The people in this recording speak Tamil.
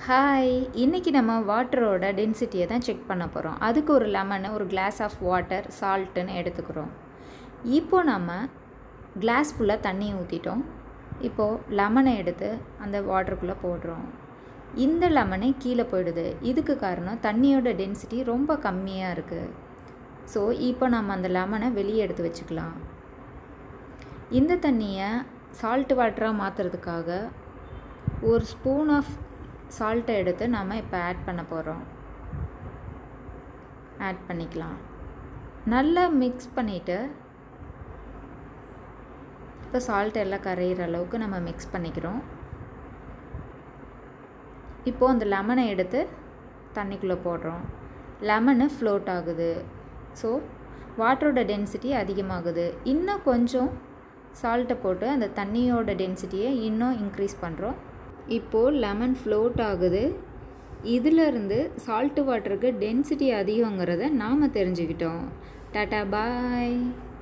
ஹாய் இன்றைக்கி நம்ம வாட்டரோட டென்சிட்டியை தான் செக் பண்ண போகிறோம் அதுக்கு ஒரு லெமனு ஒரு கிளாஸ் ஆஃப் வாட்டர் சால்ட்டுன்னு எடுத்துக்கிறோம் இப்போ நம்ம கிளாஸ் ஃபுல்லாக தண்ணி ஊற்றிட்டோம் இப்போது லெமனை எடுத்து அந்த வாட்டருக்குள்ளே போடுறோம் இந்த லெமனே கீழே போயிடுது இதுக்கு காரணம் தண்ணியோட டென்சிட்டி ரொம்ப கம்மியாக இருக்குது ஸோ இப்போ நம்ம அந்த லெமனை வெளியே எடுத்து வச்சுக்கலாம் இந்த தண்ணியை சால்ட் வாட்டராக மாற்றுறதுக்காக ஒரு ஸ்பூன் ஆஃப் சால்ட்டை எடுத்து நாம் இப்போ ஆட் பண்ண போகிறோம் ஆட் பண்ணிக்கலாம் நல்லா மிக்ஸ் பண்ணிவிட்டு இப்போ சால்ட் எல்லாம் கரையிற அளவுக்கு நம்ம மிக்ஸ் பண்ணிக்கிறோம் இப்போது அந்த லெமனை எடுத்து தண்ணிக்குள்ளே போடுறோம் லெமனு ஃப்ளோட் ஆகுது ஸோ வாட்டரோட டென்சிட்டி அதிகமாகுது இன்னும் கொஞ்சம் சால்ட்டை போட்டு அந்த தண்ணியோட டென்சிட்டியை இன்னும் இன்க்ரீஸ் பண்ணுறோம் இப்போது லெமன் ஃப்ளோட் ஆகுது இதிலிருந்து சால்ட்டு வாட்டருக்கு டென்சிட்டி அதிகங்கிறத நாம் தெரிஞ்சுக்கிட்டோம் டாட்டா பாய்